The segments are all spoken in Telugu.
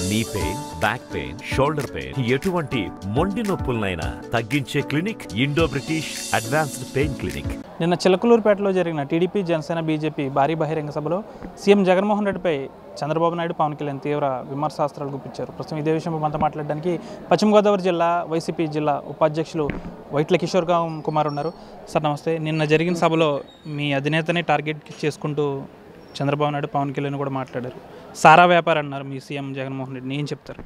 నీ pain back pain shoulder pain ఎటువంటి మొండి నొప్పులనైనా తగ్గించే clinic Indo British advanced pain clinic నిన్న చిలకలూరుపేటలో జరిగిన టీడీపీ జనసేన బీజేపీ భారీ బహిరంగ సభలో సీఎం జగన్మోహన్ రెడ్డిపై చంద్రబాబు నాయుడు పవన్ కళ్యాణ్ తీవ్ర విమర్శాస్త్రాలు గుప్పించారు ప్రస్తుతం ఇదే విషయం మనతో మాట్లాడడానికి పశ్చిమ గోదావరి జిల్లా వైసీపీ జిల్లా ఉపాధ్యక్షులు వైట్ల కిషోర్ గా- కుమార్ ఉన్నారు సార్ నమస్తే నిన్న జరిగిన సభలో మీ అధినేతని టార్గెట్ చేసుకుంటూ చంద్రబాబు నాయుడు పవన్ కళ్యాణ్ కూడా మాట్లాడారు సారా వ్యాపారం అన్నారు మీ సీఎం జగన్మోహన్ రెడ్డిని ఏం చెప్తారు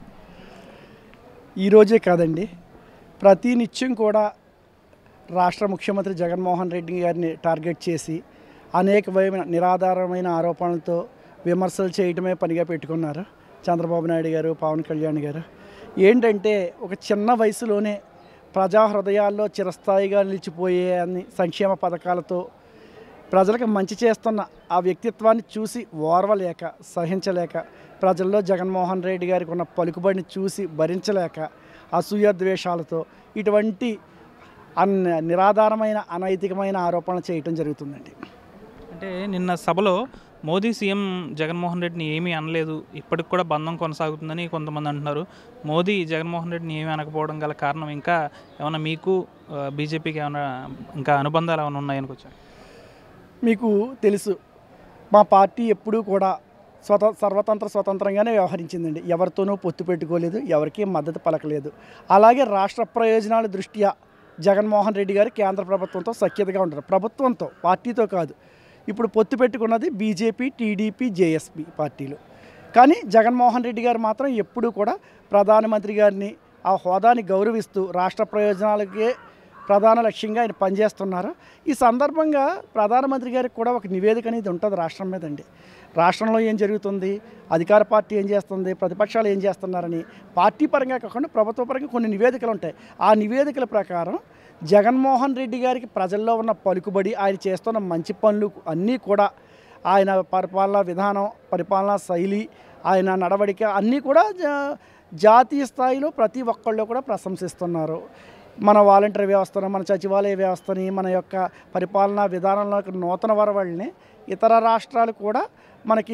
ఈరోజే కాదండి ప్రతి నిత్యం కూడా రాష్ట్ర ముఖ్యమంత్రి జగన్మోహన్ రెడ్డి గారిని టార్గెట్ చేసి అనేకమైన నిరాధారమైన ఆరోపణలతో విమర్శలు చేయటమే పనిగా పెట్టుకున్నారు చంద్రబాబు నాయుడు గారు పవన్ కళ్యాణ్ గారు ఏంటంటే ఒక చిన్న వయసులోనే ప్రజా హృదయాల్లో చిరస్థాయిగా నిలిచిపోయే అన్ని సంక్షేమ పథకాలతో ప్రజలకు మంచి చేస్తున్న ఆ వ్యక్తిత్వాన్ని చూసి ఓర్వలేక సహించలేక ప్రజల్లో జగన్మోహన్ రెడ్డి గారికి ఉన్న పలుకుబడిని చూసి భరించలేక అసూయ ద్వేషాలతో ఇటువంటి అన్ నిరాధారమైన అనైతికమైన ఆరోపణలు చేయటం జరుగుతుందండి అంటే నిన్న సభలో మోదీ సీఎం జగన్మోహన్ రెడ్డిని ఏమీ అనలేదు ఇప్పటికి కూడా బంధం కొనసాగుతుందని కొంతమంది అంటున్నారు మోదీ జగన్మోహన్ రెడ్డిని ఏమీ అనకపోవడం గల కారణం ఇంకా ఏమైనా మీకు ఆ, బీజేపీకి ఏమైనా ఇంకా అనుబంధాలు ఏమైనా ఉన్నాయనుకోవచ్చు మీకు తెలుసు మా పార్టీ ఎప్పుడూ కూడా స్వత సర్వతంత్ర స్వతంత్రంగానే వ్యవహరించిందండి ఎవరితోనూ పొత్తు పెట్టుకోలేదు ఎవరికీ మద్దతు పలకలేదు అలాగే రాష్ట్ర ప్రయోజనాల దృష్ట్యా జగన్మోహన్ రెడ్డి గారు కేంద్ర ప్రభుత్వంతో సఖ్యతగా ఉంటారు ప్రభుత్వంతో పార్టీతో కాదు ఇప్పుడు పొత్తు పెట్టుకున్నది బీజేపీ టీడీపీ జేఎస్పీ పార్టీలు కానీ జగన్మోహన్ రెడ్డి గారు మాత్రం ఎప్పుడూ కూడా ప్రధానమంత్రి గారిని ఆ హోదాని గౌరవిస్తూ రాష్ట్ర ప్రయోజనాలకే ప్రధాన లక్ష్యంగా ఆయన పనిచేస్తున్నారు ఈ సందర్భంగా ప్రధానమంత్రి గారికి కూడా ఒక నివేదిక అనేది ఉంటుంది రాష్ట్రం మీద అండి రాష్ట్రంలో ఏం జరుగుతుంది అధికార పార్టీ ఏం చేస్తుంది ప్రతిపక్షాలు ఏం చేస్తున్నారని పార్టీ పరంగా కాకుండా ప్రభుత్వ పరంగా కొన్ని నివేదికలు ఉంటాయి ఆ నివేదికల ప్రకారం జగన్మోహన్ రెడ్డి గారికి ప్రజల్లో ఉన్న పలుకుబడి ఆయన చేస్తున్న మంచి పనులు అన్నీ కూడా ఆయన పరిపాలనా విధానం పరిపాలనా శైలి ఆయన నడవడిక అన్నీ కూడా జా- జాతీయ స్థాయిలో ప్రతి ఒక్కళ్ళు కూడా ప్రశంసిస్తున్నారు మన వాలంటీర్ వ్యవస్థను మన సచివాలయ వ్యవస్థని మన యొక్క పరిపాలనా విధానంలో నూతన వరవళ్ళని ఇతర రాష్ట్రాలు కూడా మనకి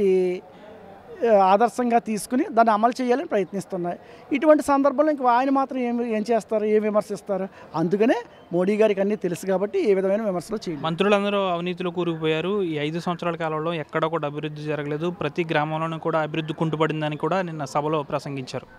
ఆ, ఆదర్శంగా తీసుకుని దాన్ని అమలు చేయాలని ప్రయత్నిస్తున్నాయి ఇటువంటి సందర్భంలో ఇంక ఆయన మాత్రం ఏం ఏం చేస్తారు ఏం విమర్శిస్తారు అందుకనే మోడీ గారికి అన్నీ తెలుసు కాబట్టి ఏ విధమైన విమర్శలు చేయలేదు మంత్రులందరూ అవినీతిలో కూరుకుపోయారు ఈ ఐదు సంవత్సరాల కాలంలో ఎక్కడ కూడా అభివృద్ధి జరగలేదు ప్రతి గ్రామంలోనూ కూడా అభివృద్ధి కుంటుపడిందని కూడా నిన్న సభలో ప్రసంగించారు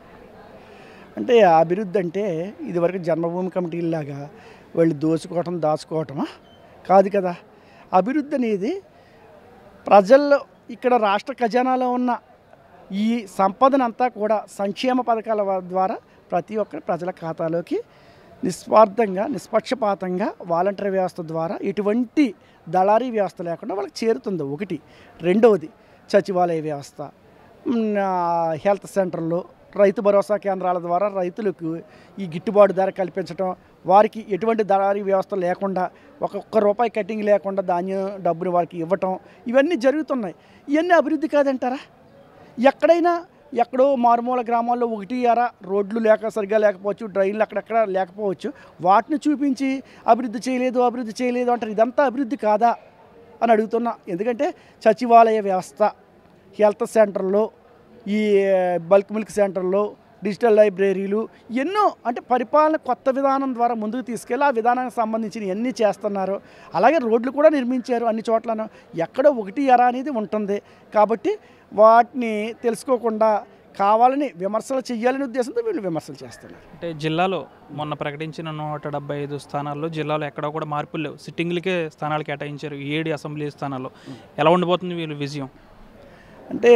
అంటే ఆ అభివృద్ధి అంటే ఇదివరకు జన్మభూమి కమిటీలాగా వాళ్ళు దోచుకోవటం దాచుకోవటమా కాదు కదా అభివృద్ధి అనేది ప్రజల్లో ఇక్కడ రాష్ట్ర ఖజానాలో ఉన్న ఈ సంపదనంతా కూడా సంక్షేమ పథకాల వ- ద్వారా ప్రతి ఒక్కరి ప్రజల ఖాతాలోకి నిస్వార్థంగా నిష్పక్షపాతంగా వాలంటరీ వ్యవస్థ ద్వారా ఎటువంటి దళారీ వ్యవస్థ లేకుండా వాళ్ళకి చేరుతుంది ఒకటి రెండవది సచివాలయ వ్యవస్థ మ్, ఆ, హెల్త్ సెంటర్లో రైతు భరోసా కేంద్రాల ద్వారా రైతులకు ఈ గిట్టుబాటు ధర కల్పించడం వారికి ఎటువంటి దళారీ వ్యవస్థ లేకుండా ఒక్కొక్క రూపాయి కటింగ్ లేకుండా ధాన్యం డబ్బుని వారికి ఇవ్వటం ఇవన్నీ జరుగుతున్నాయి ఇవన్నీ అభివృద్ధి కాదంటారా ఎక్కడైనా ఎక్కడో మారుమూల గ్రామాల్లో ఒకటి అర రోడ్లు లేక సరిగా లేకపోవచ్చు డ్రైన్లు అక్కడక్కడ లేకపోవచ్చు వాటిని చూపించి అభివృద్ధి చేయలేదు అభివృద్ధి చేయలేదు అంటారు ఇదంతా అభివృద్ధి కాదా అని అడుగుతున్నా ఎందుకంటే సచివాలయ వ్యవస్థ హెల్త్ సెంటర్లో ఈ బల్క్ మిల్క్ సెంటర్లో డిజిటల్ లైబ్రరీలు ఎన్నో అంటే పరిపాలన కొత్త విధానం ద్వారా ముందుకు తీసుకెళ్ళి ఆ విధానానికి సంబంధించిన ఎన్ని చేస్తున్నారు అలాగే రోడ్లు కూడా నిర్మించారు అన్ని చోట్లను ఎక్కడో ఒకటి ఎర అనేది ఉంటుంది కాబట్టి వాటిని తెలుసుకోకుండా కావాలని విమర్శలు చేయాలనే ఉద్దేశంతో వీళ్ళు విమర్శలు చేస్తున్నారు అంటే జిల్లాలో మొన్న ప్రకటించిన నూట డెబ్బై ఐదు స్థానాల్లో జిల్లాలో ఎక్కడా కూడా మార్పులు లేవు సిట్టింగ్లకే స్థానాలు కేటాయించారు ఈ ఏడు అసెంబ్లీ స్థానాల్లో ఎలా ఉండిపోతుంది వీళ్ళు విజయం అంటే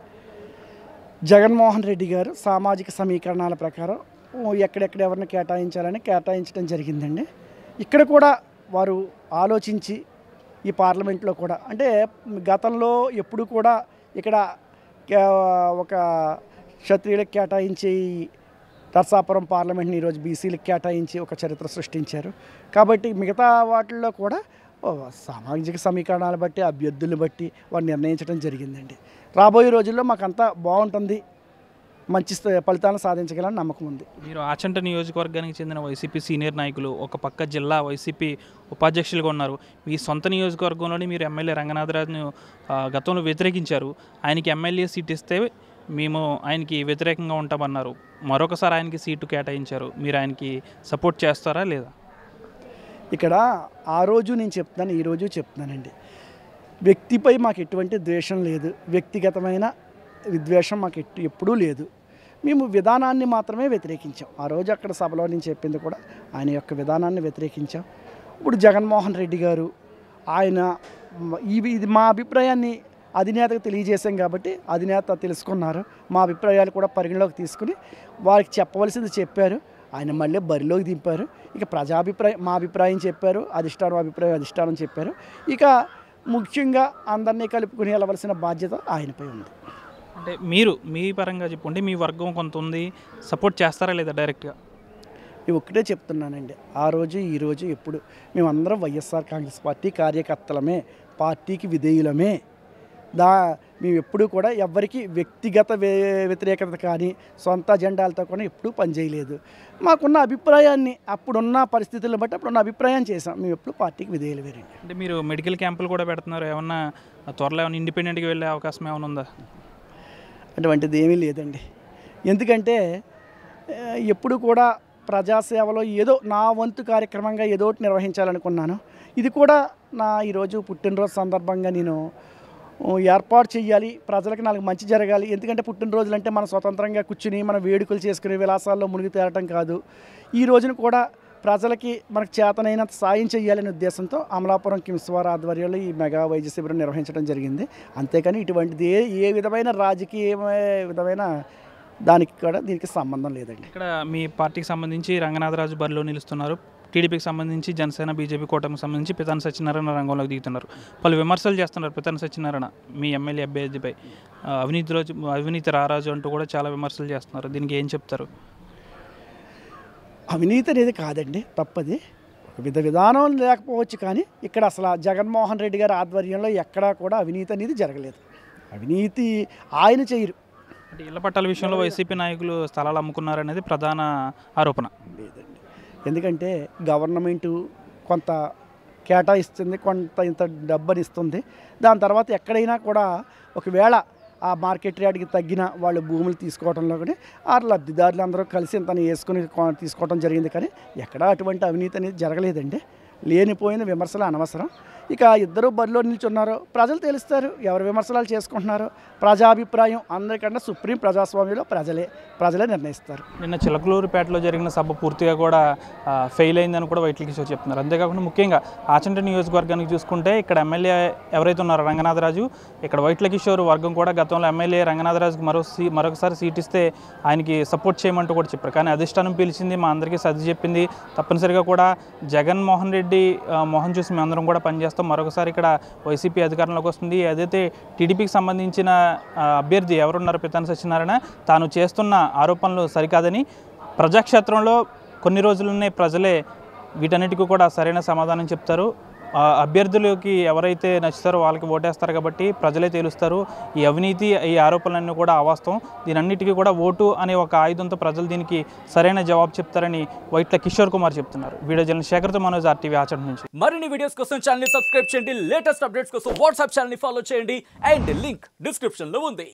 జగన్మోహన్ రెడ్డి గారు సామాజిక సమీకరణాల ప్రకారం ఓ ఎక్కడెక్కడ ఎవరిని కేటాయించాలని కేటాయించడం జరిగిందండి ఇక్కడ కూడా వారు ఆలోచించి ఈ పార్లమెంట్లో కూడా అంటే గతంలో ఎప్పుడు కూడా ఇక్కడ కే- ఒక క్షత్రియులకు కేటాయించి నర్సాపురం పార్లమెంట్ని ఈరోజు బీసీలకు కేటాయించి ఒక చరిత్ర సృష్టించారు కాబట్టి మిగతా వాటిల్లో కూడా ఓ, సామాజిక సమీకరణాలు బట్టి అభ్యర్థులను బట్టి వారు నిర్ణయించడం జరిగిందండి రాబోయే రోజుల్లో మాకంతా బాగుంటుంది మంచి స్థ- ఫలితాలను సాధించగలని నమ్మకం ఉంది మీరు ఆచంట నియోజకవర్గానికి చెందిన వైసీపీ సీనియర్ నాయకులు ఒక పక్క జిల్లా వైసీపీ ఉపాధ్యక్షులుగా ఉన్నారు మీ సొంత నియోజకవర్గంలోనే మీరు ఎమ్మెల్యే రంగనాథరాజును ఆ, గతంలో వ్యతిరేకించారు ఆయనకి ఎమ్మెల్యే సీట్ ఇస్తే మేము ఆయనకి వ్యతిరేకంగా ఉంటామన్నారు మరొకసారి ఆయనకి సీటు కేటాయించారు మీరు ఆయనకి సపోర్ట్ చేస్తారా లేదా ఇక్కడ ఆ రోజు నేను చెప్తున్నాను ఈ రోజు చెప్తున్నానండి వ్యక్తిపై మాకు ఎటువంటి ద్వేషం లేదు వ్యక్తిగతమైన విద్వేషం మాకు ఎట్టు ఎప్పుడూ లేదు మేము విధానాన్ని మాత్రమే వ్యతిరేకించాం ఆ రోజు అక్కడ సభలో నేను చెప్పింది కూడా ఆయన యొక్క విధానాన్ని వ్యతిరేకించాం ఇప్పుడు జగన్మోహన్ రెడ్డి గారు ఆయన మ- ఇవి ఇది మా అభిప్రాయాన్ని అధినేతకు తెలియజేశాం కాబట్టి అధినేత తెలుసుకున్నారు మా అభిప్రాయాలు కూడా పరిగణలోకి తీసుకుని వారికి చెప్పవలసింది చెప్పారు ఆయన మళ్ళీ బరిలోకి దింపారు ఇక ప్రజాభిప్రాయం మా అభిప్రాయం చెప్పారు అధిష్టానం అభిప్రాయం అధిష్టానం చెప్పారు ఇక ముఖ్యంగా అందరినీ కలుపుకుని వెళ్ళవలసిన బాధ్యత ఆయనపై ఉంది అంటే మీరు మీ పరంగా చెప్పుకుంటే మీ వర్గం కొంత ఉంది సపోర్ట్ చేస్తారా లేదా డైరెక్ట్గా నేను ఒక్కటే చెప్తున్నానండి ఆ రోజు ఈ రోజు ఎప్పుడు మేమందరం వైఎస్ఆర్ కాంగ్రెస్ పార్టీ కార్యకర్తలమే పార్టీకి విధేయులమే దా మేము ఎప్పుడూ కూడా ఎవ్వరికి వ్యక్తిగత వే- వ్యతిరేకత కానీ సొంత అజెండాలతో కూడా ఎప్పుడూ పనిచేయలేదు మాకున్న అభిప్రాయాన్ని అప్పుడున్న పరిస్థితులను బట్టి అప్పుడున్న అభిప్రాయం చేసాం మేము ఎప్పుడు పార్టీకి విధేయులు వేరండి అంటే మీరు మెడికల్ క్యాంపులు కూడా పెడుతున్నారు ఏమన్నా త్వరలో ఏమైనా ఇండిపెండెంట్గా వెళ్ళే అవకాశం ఏమైనా ఉందా అటువంటిది ఏమీ లేదండి ఎందుకంటే ఆ, ఎప్పుడు కూడా ప్రజాసేవలో ఏదో నా వంతు కార్యక్రమంగా ఏదో ఒకటి నిర్వహించాలనుకున్నాను ఇది కూడా నా ఈరోజు పుట్టినరోజు సందర్భంగా నేను ఓ, ఏర్పాటు చేయాలి ప్రజలకు నాకు మంచి జరగాలి ఎందుకంటే పుట్టినరోజులు అంటే మనం స్వతంత్రంగా కూర్చుని మన వేడుకలు చేసుకునే విలాసాల్లో మునిగి తేరటం కాదు ఈ రోజున కూడా ప్రజలకి మనకు చేతనైనంత సాయం చేయాలనే ఉద్దేశంతో అమలాపురం కిమ్స్ వారి ఆధ్వర్యంలో ఈ మెగా వైద్య శిబిరం నిర్వహించడం జరిగింది అంతేకాని ఇటువంటిది ఏ ఏ విధమైన రాజకీయ విధమైన దానికి కూడా దీనికి సంబంధం లేదండి ఇక్కడ మీ పార్టీకి సంబంధించి రంగనాథరాజు బరిలో నిలుస్తున్నారు టీడీపీకి సంబంధించి జనసేన బీజేపీ కూటమికి సంబంధించి పితాని సత్యనారాయణ రంగంలోకి దిగుతున్నారు పలు విమర్శలు చేస్తున్నారు పితాని సత్యనారాయణ మీ ఎమ్మెల్యే అభ్యర్థిపై ఆ, అవినీతి రోజు అవినీతి రారాజు అంటూ కూడా చాలా విమర్శలు చేస్తున్నారు దీనికి ఏం చెప్తారు అవినీతి అనేది కాదండి తప్పది ఒక విధ విధానం లేకపోవచ్చు కానీ ఇక్కడ అసలు ఆ జగన్మోహన్ రెడ్డి గారి ఆధ్వర్యంలో ఎక్కడా కూడా అవినీతి అనేది జరగలేదు అవినీతి ఆయన చేయరు అంటే ఇళ్ల పట్టాల విషయంలో వైసీపీ నాయకులు స్థలాలు అమ్ముకున్నారనేది ప్రధాన ఆరోపణ లేదండి ఎందుకంటే గవర్నమెంట్ కొంత కేటాయిస్తుంది కొంత ఇంత డబ్బుని ఇస్తుంది దాని తర్వాత ఎక్కడైనా కూడా ఒకవేళ ఆ మార్కెట్ రేట్కి తగ్గిన వాళ్ళు భూములు తీసుకోవడంలో కూడా ఆ లబ్ధిదారులు అందరూ కలిసి ఇంత వేసుకుని కొ- తీసుకోవడం జరిగింది కానీ ఎక్కడా అటువంటి అవినీతి అనేది జరగలేదండి లేనిపోయిన విమర్శలు అనవసరం ఇక ఇద్దరు బరిలో నిల్చున్నారు ప్రజలు తెలుస్తారు ఎవరు విమర్శలు చేసుకుంటున్నారో ప్రజాభిప్రాయం అందరికన్నా సుప్రీం ప్రజాస్వామ్యంలో ప్రజలే ప్రజలే నిర్ణయిస్తారు నిన్న చిలకలూరుపేటలో జరిగిన సభ పూర్తిగా కూడా ఆ, ఫెయిల్ అయిందని కూడా వైట్ల కిషోర్ చెప్తున్నారు అంతేకాకుండా ముఖ్యంగా ఆచంట నియోజకవర్గానికి చూసుకుంటే ఇక్కడ ఎమ్మెల్యే ఎవరైతే ఉన్నారో రంగనాథరాజు ఇక్కడ వైట్ల కిషోర్ వర్గం కూడా గతంలో ఎమ్మెల్యే రంగనాథరాజుకి మరో సీ మరొకసారి సీట్ ఇస్తే ఆయనకి సపోర్ట్ చేయమంటూ కూడా చెప్పారు కానీ అధిష్టానం పిలిచింది మా అందరికీ సర్ది చెప్పింది తప్పనిసరిగా కూడా జగన్మోహన్ రెడ్డి ఆ, మొహం చూసి మేమందరం కూడా పనిచేస్తాం మరొకసారి ఇక్కడ వైసీపీ అధికారంలోకి వస్తుంది ఏదైతే టీడీపీకి సంబంధించిన ఆ, అభ్యర్థి ఎవరున్నారు పితాని సత్యనారాయణ తాను చేస్తున్న ఆరోపణలు సరికాదని ప్రజాక్షేత్రంలో కొన్ని రోజులనే ప్రజలే వీటన్నిటికీ కూడా సరైన సమాధానం చెప్తారు ఆ అభ్యర్థులకి ఎవరైతే నచ్చుతారో వాళ్ళకి ఓటేస్తారు కాబట్టి ప్రజలే తేలుస్తారు ఈ అవినీతి ఈ ఆరోపణలన్నీ కూడా అవాస్తవం దీనన్నిటికీ కూడా ఓటు అనే ఒక ఆయుధంతో ప్రజలు దీనికి సరైన జవాబు చెప్తారని వైట్ల కిషోర్ కుమార్ చెప్తున్నారు వీడియో జర్నల్ శేఖర్తో మనోజ్ ఆర్టీవీ ఆచరణ నుంచి మరిన్ని వీడియోస్ కోసం ఛానల్ సబ్స్క్రైబ్ చేయండి లేటెస్ట్ అప్డేట్స్ కోసం వాట్సాప్ ఛానల్ ఫాలో చేయండి అండ్ లింక్ డిస్క్రిప్షన్ లో ఉంది